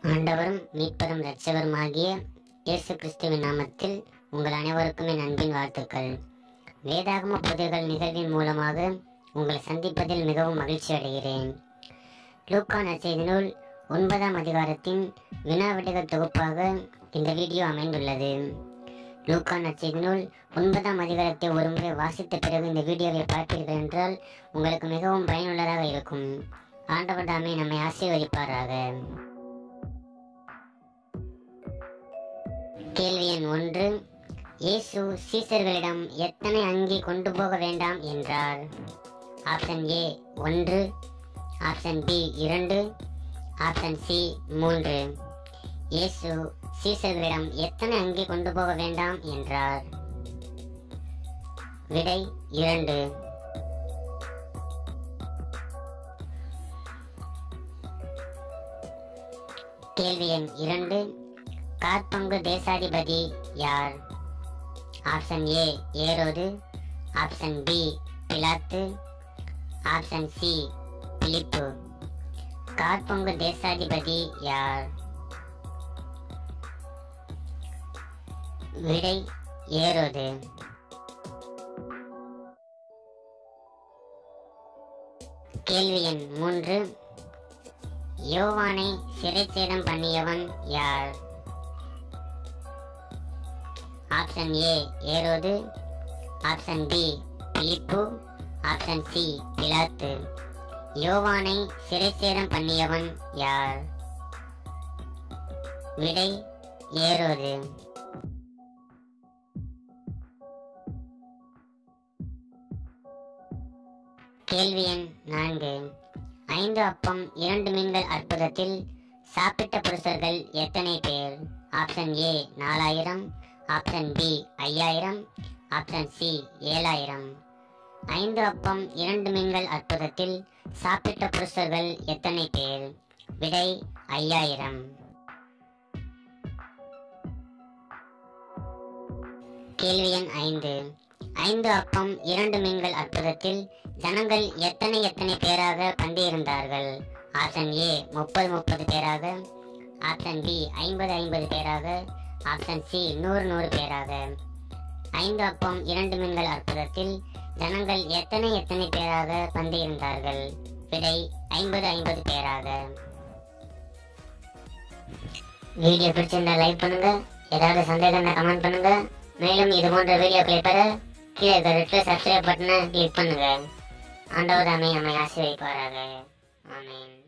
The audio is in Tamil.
ஆண்டவரும் மீட்பரும் இரட்சகருமாகிய இயேசு கிறிஸ்துவின் நாமத்தில் உங்கள் அனைவருக்கும் என் அன்பின் வாழ்த்துக்கள் வேதாகம புதைகள் நிகழ்வின் மூலமாக உங்களை சந்திப்பதில் மிகவும் மகிழ்ச்சி அடைகிறேன் லூக்கா நற்செய்தி நூல் ஒன்பதாம் அதிகாரத்தின் வினாவிடைகள் தொகுப்பாக இந்த வீடியோ அமைந்துள்ளது லூக்கா நற்செய்தி நூல் ஒன்பதாம் அதிகாரத்தை ஒருமுறை வாசித்த பிறகு இந்த வீடியோவை பார்த்தீர்கள் என்றால் உங்களுக்கு மிகவும் பயனுள்ளதாக இருக்கும் ஆண்டவர் தாமே நம்மை ஆசீர்வதிப்பாராக கேள்வி எண் ஒன்று இயேசு சீசர்களிடம் எத்தனை அங்கி கொண்டு போக வேண்டாம் என்றார் ஆப்ஷன் ஏ ஒன்று ஆப்ஷன் பி இரண்டு ஆப்ஷன் சி மூன்று இயேசு சீசர்களிடம் எத்தனை அங்கி கொண்டு போக வேண்டாம் என்றார் விடை இரண்டு கேள்வி எண் இரண்டு காற்பங்கு தேசாதிபதி யார் ஆப்ஷன் ஏ ஏரோது ஆப்ஷன் பி பிலாத்து ஆப்ஷன் சி பிலிப்பு காற்பங்கு தேசாதிபதி யார் விடை ஏரோது கேள்வி எண் மூன்று யோவானை சிறைச்சேதம் பண்ணியவன் யார் ஆப்ஷன் ஏ ஏரோது ஆப்ஷன் பி பிலிப்பு ஆப்ஷன் சி பிலாத்து யோவானை சிறைச்சேதம் பண்ணியவன் யார் விடை ஏரோது கேள்வி எண் நான்கு ஐந்து அப்பம் இரண்டு மீன்கள் அற்புதத்தில் சாப்பிட்ட புருஷர்கள் எத்தனை பேர் ஆப்ஷன் ஏ நாலாயிரம் ஆப்ஷன் பி ஐயாயிரம் ஆப்ஷன் சி ஏழாயிரம் ஐந்து அப்பம் இரண்டு மீன்கள் அற்புதத்தில் சாப்பிட்ட புருஷர்கள் எத்தனை பேர் விடை ஐயாயிரம் கேள்வி எண் ஐந்து ஐந்து அப்பம் இரண்டு மீன்கள் அற்புதத்தில் ஜனங்கள் எத்தனை எத்தனை பேராக பந்தியிருந்தார்கள் ஆப்ஷன் ஏ முப்பது முப்பது பேராக ஆப்ஷன் பி ஐம்பது ஐம்பது பேராக ஆப்ஷன் சி நூறு நூறு பேராக ஐந்து அப்பம் இரண்டு மீன்கள் அற்புதத்தில் ஜனங்கள் எத்தனை எத்தனை பேராக பந்தியிருந்தார்கள் விடை ஐம்பது ஐம்பது பேராக வீடியோ பிடிச்சிருந்தா லைக் பண்ணுங்க ஏதாவது சந்தேகம் கமெண்ட் பண்ணுங்க மேலும் இது போன்ற வீடியோக்களை பெற கீழே இருக்கிற சப்ஸ்கிரைப் பட்டனை கிளிக் பண்ணுங்க ஆண்டவர் தாமே நம்மை ஆசீர்வதிப்பாராக ஆமென்